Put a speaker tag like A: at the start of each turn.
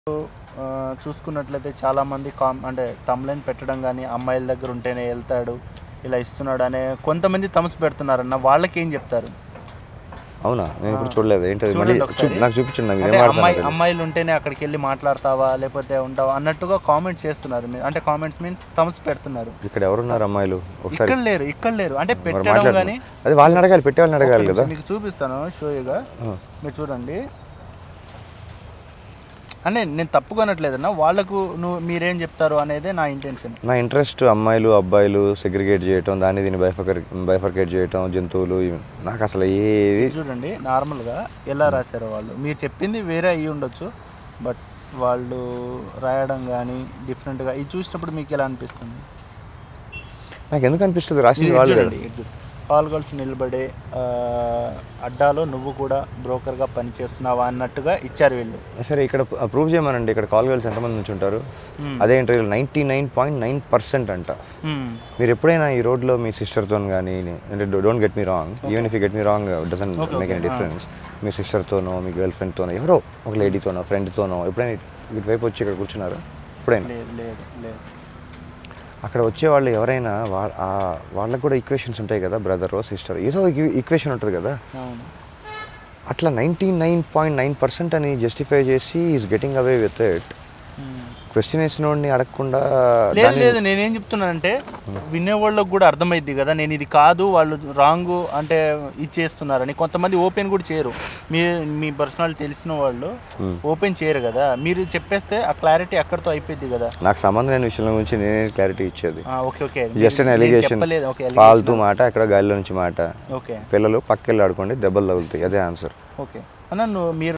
A: ఆ, చూసుకున్నట్లయితే చాలామంది కామ్ అంటే తమ్లైన్ పెట్టడం కానీ అమ్మాయిల దగ్గర ఉంటేనే వెళ్తాడు ఇలా ఇస్తున్నాడు అనే కొంతమంది తమసు పెడుతున్నారన్న వాళ్ళకి ఏం చెప్తారు
B: అవునా నేను ఇప్పుడు చూడలేదు ఏంటది మళ్ళీ
A: చూడండి
B: చూ-
A: ఒకసారి.
B: నాకు చూపించండి నాకు
A: అంటే
B: ఏం
A: అమ్మాయి
B: ఆడుతున్నారు
A: అమ్మాయిలు ఉంటేనే అక్కడికి వెళ్ళి మాట్లాడతావా లేకపోతే ఉంటావా అన్నట్టుగా కామెంట్స్ చేస్తున్నారు మీరు అంటే కామెంట్స్ మీన్స్ తమసు పెడుతున్నారు
B: ఇక్కడ ఎవరున్నారు అమ్మాయిలు ఒకసారి
A: ఇక్కడ లేరు ఇక్కడ లేరు అంటే
B: మరి
A: పెట్టడం
B: మాట్లాడు
A: కానీ
B: అది వాళ్ళని అడగాలి పెట్టే వాళ్ళని అడగాలి కదా
A: మీకు చూపిస్తాను షోయిగా
B: ఆ.
A: మీరు చూడండి అంటే నేను తప్పుకొనట్లేదన్నా వాళ్ళకు నువ్వు మీరేం చెప్తారు అనేదే నా ఇంటెన్షన్
B: నా ఇంట్రెస్ట్ అమ్మాయిలు అబ్బాయిలు సెగ్రిగేట్ చేయటం దాన్ని దీన్ని బైఫర్కేట్ బైఫర్కేట్ చేయటం జంతువులు ఇవి నాకు అసలు ఏవి
A: చూడండి నార్మల్గా ఎలా రాశారో వాళ్ళు మీరు చెప్పింది వేరే అయ్యి ఉండొచ్చు బట్ వాళ్ళు రాయడం కానీ డిఫరెంట్గా ఇది చూసినప్పుడు మీకు ఎలా అనిపిస్తుంది
B: నాకు ఎందుకు అనిపిస్తుంది రాసింది
A: ఇది
B: వాళ్ళు కదా
A: చూడండి ఇది. పాల్గొల్సి నిలబడే ఆ, అడ్డాలో నువ్వు కూడా బ్రోకర్గా పనిచేస్తున్నావా అన్నట్టుగా ఇచ్చారు వీళ్ళు
B: సరే ఇక్కడ ప్రూవ్ చేయమనండి ఇక్కడ కాల్ గర్ల్స్ ఎంతమంది నుంచి ఉంటారు
A: Hmm.
B: అదే ఇంటర్వ్యూలో ninety nine point nine percent అంట
A: మ్మ్.
B: మీరు ఎప్పుడైనా ఈ రోడ్లో మీ సిస్టర్తో కానీ అంటే don't get me wrong even if you get me wrong doesn't
A: Okay,
B: make any
A: okay.
B: Difference మీ సిస్టర్తోనో మీ గర్ల్ ఫ్రెండ్తోనో ఎవరో ఒక లేడీతోనో ఫ్రెండ్తోనో ఎప్పుడైనా ఇటువైపు వచ్చి ఇక్కడ కూర్చున్నారా ఎప్పుడైనా
A: లేదు లేదు లేదు
B: అక్కడ వచ్చే వాళ్ళు ఎవరైనా వా- ఆ వాళ్ళకు కూడా ఈక్వేషన్స్ ఉంటాయి కదా బ్రదర్ సిస్టర్ ఏదో ఈక్వేషన్ ఉంటుంది కదా
A: అవును
B: అట్లా ninety nine point nine percent అని జస్టిఫై చేసి is getting away with it
A: మ్మ్.
B: క్వశ్చన్ వేసిన వాడిని అడగకుండా
A: లేదు
B: దాన్ని-
A: లేదు నేనేం చెప్తున్నానంటే వినేవాళ్ళకి కూడా అర్థమైద్ది కదా నేను ఇది కాదు వాళ్ళు రాంగ్ అంటే ఇచ్చేస్తున్నారని కొంతమంది ఓపెన్ కూడా చేయరు మీ మీ పర్సనల్ తెలిసిన వాళ్ళు ఓపెన్ చేయరు కదా మీరు చెప్పేస్తే ఆ క్లారిటీ అక్కడితో అయిపోద్ది కదా
B: నాకు సంబంధం లేని విషయం గురించి నేనే క్లారిటీ ఇచ్చేది
A: ఆ, ఓకే ఓకే
B: జస్ట్ అన్
A: నేను
B: ఎలిగేషన్
A: చెప్పలేదు ఓకే
B: పాల్తూ మాట ఎక్కడ గాలిలో నుంచి మాట
A: ఓకే
B: పిల్లలు పక్కెళ్ళి ఆడుకోండి దెబ్బలు తగులుతాయి అదే ఆన్సర్
A: ఓకే అన్న నువ్వు మీరు